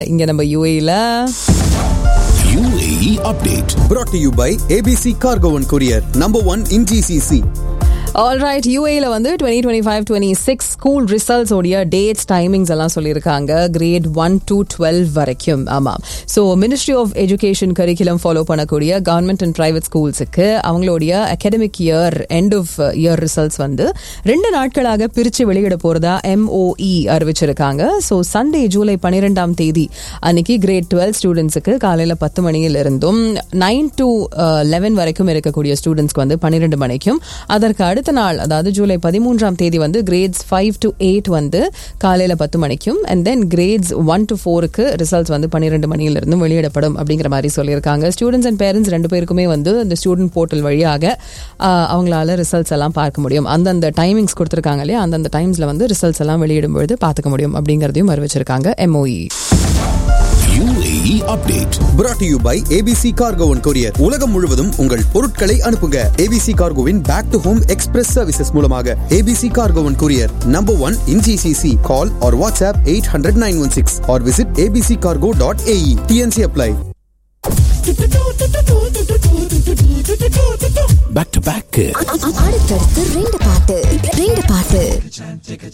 இங்க நம்ம யூஏல UAE update. brought to you by ABC Cargo and Courier, number one in GCC. Alright யூஏல வந்து twenty twenty five twenty six school results உடைய dates timings எல்லாம் சொல்லியிருக்காங்க கிரேட் ஒன் டு டுவெல் வரைக்கும் ஆமாம் so ministry of education curriculum follow பண்ணக்கூடிய government and private ஸ்கூல்ஸுக்கு அவங்களுடைய academic year end of year results வந்து ரெண்டு நாட்களாக பிரித்து வெளியிட போறதா எம்ஓஇ அறிவிச்சிருக்காங்க ஸோ சண்டே ஜூலை பன்னிரெண்டாம் தேதி அன்னைக்கு கிரேட் டுவெல் ஸ்டூடெண்ட்ஸுக்கு காலையில் பத்து மணியிலிருந்தும் நைன் டு லெவன் வரைக்கும் இருக்கக்கூடிய ஸ்டூடெண்ட்ஸ்க்கு வந்து பன்னிரெண்டு மணிக்கும் அதற்கு அடுத்த நாள் அதாவது ஜூலை பதிமூன்றாம் தேதி வந்து கிரேட்ஸ் ஃபைவ் டு எயிட் வந்து காலையில் பத்து மணிக்கும் and then grades one to ஃபோருக்கு ரிசல்ட்ஸ் வந்து பன்னிரெண்டு மணியிலிருந்து வெளியிடப்படும் அப்படிங்கிற மாதிரி சொல்லியிருக்காங்க ஸ்டூடெண்ட்ஸ் அண்ட் பேரண்ட்ஸ் ரெண்டு பேருக்குமே வந்து இந்த ஸ்டூடெண்ட் போர்ட்டல் வழியாக ஆஹ், அவங்களால ரிசல்ட்ஸ் எல்லாம் பார்க்க முடியும் அந்தந்த டைமிங்ஸ் கொடுத்துருக்காங்க இல்லையா அந்தந்த டைம்ஸில் வந்து ரிசல்ட்ஸ் எல்லாம் வெளியிடும் பொழுது பார்த்துக்க முடியும் அப்படிங்கிறதையும் அறிவிச்சிருக்காங்க MOE UAE update. brought to you by ABC Cargo and Courier. உலகம் முழுவதும் உங்கள் பொருட்களை அனுப்புங்க ABC Cargoவின் back to home express services மூலமாக ABC Cargo and Courier, number one in GCC. Call or WhatsApp 800 916 or visit abccargo.ae. TNC apply. Back to back. அடுத்தடுத்து ரெண்டு பாட்டு ரெண்டு பாட்டு